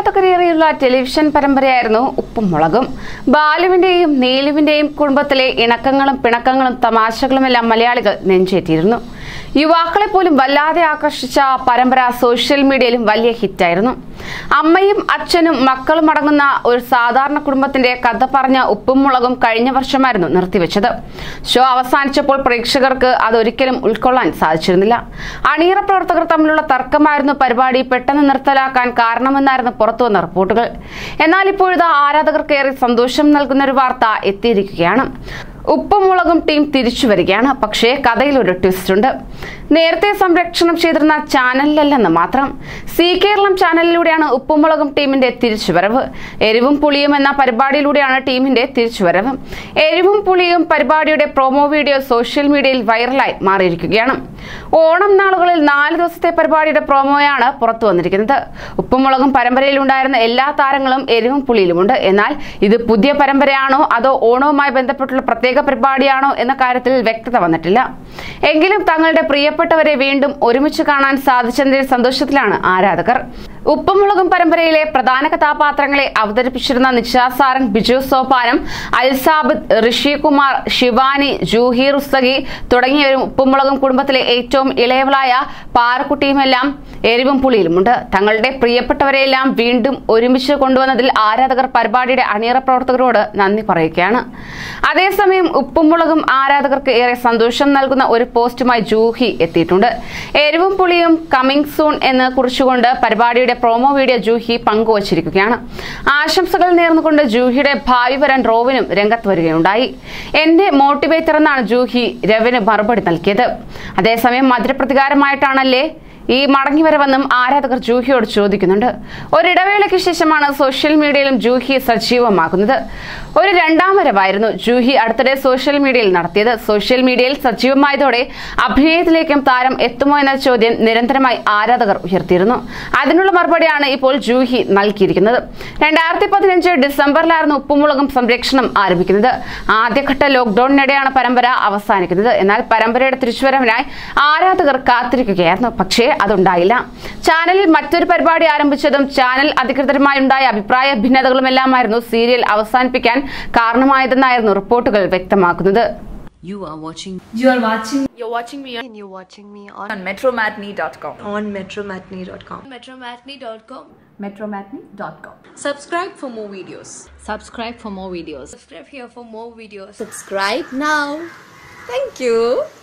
ആരാധകരേറെയുള്ള television പരമ്പരയായിരുന്നു ഉപ്പും മുളകും ബാലുവിന്റെയും നീലുവിന്റെയും കുടുംബത്തിലെ ഇണക്കങ്ങളും പിണക്കങ്ങളും തമാശകളുമെല്ലാം മലയാളികൾ നെഞ്ചേറ്റിയിരുന്നു യുവാക്കളെ പോലും വല്ലാതെ ആകർഷിച്ച ആ പരമ്പര സോഷ്യൽ മീഡിയയിലും വലിയ ഹിറ്റായിരുന്നു അമ്മയും അച്ഛനും മക്കളും അടങ്ങുന്ന ഒരു സാധാരണ കുടുംബത്തിന്റെ കഥ പറഞ്ഞ ഉപ്പും മുളകും കഴിഞ്ഞ വർഷമായിരുന്നു നിർത്തിവെച്ചത് ഷോ അവസാനിച്ചപ്പോൾ പ്രേക്ഷകർക്ക് അതൊരിക്കലും ഉൾക്കൊള്ളാൻ സാധിച്ചിരുന്നില്ല അണിയറ പ്രവർത്തകർ തമ്മിലുള്ള തർക്കമായിരുന്നു പരിപാടി പെട്ടെന്ന് നിർത്തലാക്കാൻ കാരണമെന്നായിരുന്നു പുറത്തുവന്ന റിപ്പോർട്ടുകൾ എന്നാൽ ഇപ്പോഴിത് ആരാധകർക്കേറെ സന്തോഷം നൽകുന്ന ഒരു വാർത്ത എത്തിയിരിക്കുകയാണ് ഉപ്പും മുളകും ടീം തിരിച്ചു വരികയാണ് പക്ഷേ കഥയിൽ ഒരു ട്വിസ്റ്റ് ഉണ്ട് നേരത്തെ സംരക്ഷണം ചെയ്തിരുന്ന ചാനലിലല്ലെന്ന് മാത്രം സി കേരളം ചാനലിലൂടെയാണ് ഉപ്പും മുളകും ടീമിന്റെ തിരിച്ചുവരവ് എരിവും പുളിയും എന്ന പരിപാടിയിലൂടെയാണ് ടീമിന്റെ തിരിച്ചുവരവ് എരിവും പുളിയും പരിപാടിയുടെ പ്രൊമോ വീഡിയോ സോഷ്യൽ മീഡിയയിൽ വൈറലായി മാറിയിരിക്കുകയാണ് ഓണം നാളുകളിൽ നാല് ദിവസത്തെ പരിപാടിയുടെ പ്രൊമോയാണ് പുറത്തു വന്നിരിക്കുന്നത് ഉപ്പും മുളകും പരമ്പരയിൽ ഉണ്ടായിരുന്ന എല്ലാ താരങ്ങളും എരിവും പുളിയിലുമുണ്ട് എന്നാൽ ഇത് പുതിയ പരമ്പരയാണോ അതോ ഓണവുമായി ബന്ധപ്പെട്ടുള്ള പ്രത്യേക പരിപാടിയാണോ എന്ന കാര്യത്തിൽ വ്യക്തത വന്നിട്ടില്ല എങ്കിലും തങ്ങളുടെ പ്രിയപ്പെട്ടവരെ വീണ്ടും ഒരുമിച്ച് കാണാൻ സാധിച്ചതിന്റെ സന്തോഷത്തിലാണ് ആരാധകർ ഉപ്പും മുളകും പരമ്പരയിലെ പ്രധാന കഥാപാത്രങ്ങളെ അവതരിപ്പിച്ചിരുന്ന നിശാ സാരംഗ് ബിജു സോപാനം അൽസാബിദ് ഋഷി കുമാർ ശിവാനി ജൂഹി റുസ്തഗി തുടങ്ങിയവരും ഉപ്പും മുളകും കുടുംബത്തിലെ ഏറ്റവും ഇളയവളായ പാറക്കുട്ടിയുമെല്ലാം എരിവും പുളിയിലുമുണ്ട് തങ്ങളുടെ പ്രിയപ്പെട്ടവരെയെല്ലാം വീണ്ടും ഒരുമിച്ച് കൊണ്ടുവന്നതിൽ ആരാധകർ പരിപാടിയുടെ അണിയറ പ്രവർത്തകരോട് നന്ദി പറയുകയാണ് അതേസമയം ഉപ്പും മുളകും ആരാധകർക്ക് ഏറെ സന്തോഷം നൽകുന്ന ഒരു പോസ്റ്റുമായി ജൂഹി എത്തിയിട്ടുണ്ട് എരിവും പുളിയും കമ്മിങ് സൂൺ എന്ന് കുറിച്ചുകൊണ്ട് പരിപാടിയുടെ പ്രൊമോ വീഡിയോ ജൂഹി പങ്കുവച്ചിരിക്കുകയാണ് ആശംസകൾ നേർന്നുകൊണ്ട് ജൂഹിയുടെ ഭാവി വരൻ റോവിനും രംഗത്ത് വരികയുണ്ടായി എന്റെ മോട്ടിവേറ്റർ എന്നാണ് ജൂഹി രവിന് മറുപടി നൽകിയത് അതേസമയം മധുരപ്രതികാരമായിട്ടാണല്ലേ ഈ മടങ്ങിവരവെന്നും ആരാധകർ ജൂഹിയോട് ചോദിക്കുന്നുണ്ട് ഒരിടവേളയ്ക്ക് ശേഷമാണ് സോഷ്യൽ മീഡിയയിലും ജൂഹി സജീവമാകുന്നത് ഒരു രണ്ടാം വരവായിരുന്നു ജൂഹി അടുത്തിടെ സോഷ്യൽ മീഡിയയിൽ നടത്തിയത് സോഷ്യൽ മീഡിയയിൽ സജീവമായതോടെ അഭിനയത്തിലേക്കും താരം എത്തുമോ എന്ന ചോദ്യം നിരന്തരമായി ആരാധകർ ഉയർത്തിയിരുന്നു അതിനുള്ള മറുപടിയാണ് ഇപ്പോൾ ജൂഹി നൽകിയിരിക്കുന്നത് രണ്ടായിരത്തി പതിനഞ്ച് ഡിസംബറിലായിരുന്നു ഉപ്പുമുളകും സംരക്ഷണം ആരംഭിക്കുന്നത് ആദ്യഘട്ട ലോക്ക്ഡൌണിനിടെയാണ് പരമ്പര അവസാനിക്കുന്നത് എന്നാൽ പരമ്പരയുടെ തിരിച്ചുവരവിനായി ആരാധകർ കാത്തിരിക്കുകയായിരുന്നു പക്ഷേ അതുണ്ടായില്ല ചാനലിൽ മറ്റൊരു പരിപാടി ആരംഭിച്ചതും ചാനൽ അധികൃതരുമായി ഉണ്ടായ അഭിപ്രായ ഭിന്നതകളുമെല്ലാമായിരുന്നു സീരിയൽ അവസാനിപ്പിക്കാൻ കാരണമായതെന്നായിരുന്നു റിപ്പോർട്ടുകൾ വ്യക്തമാക്കുന്നത് You are watching You are watching You're watching me on, and you're watching me on, on metromatney.com. on metromatney.com. metromatney.com. metromatney.com. Subscribe for more videos. Subscribe for more videos. Subscribe here for more videos. Subscribe now. Thank you.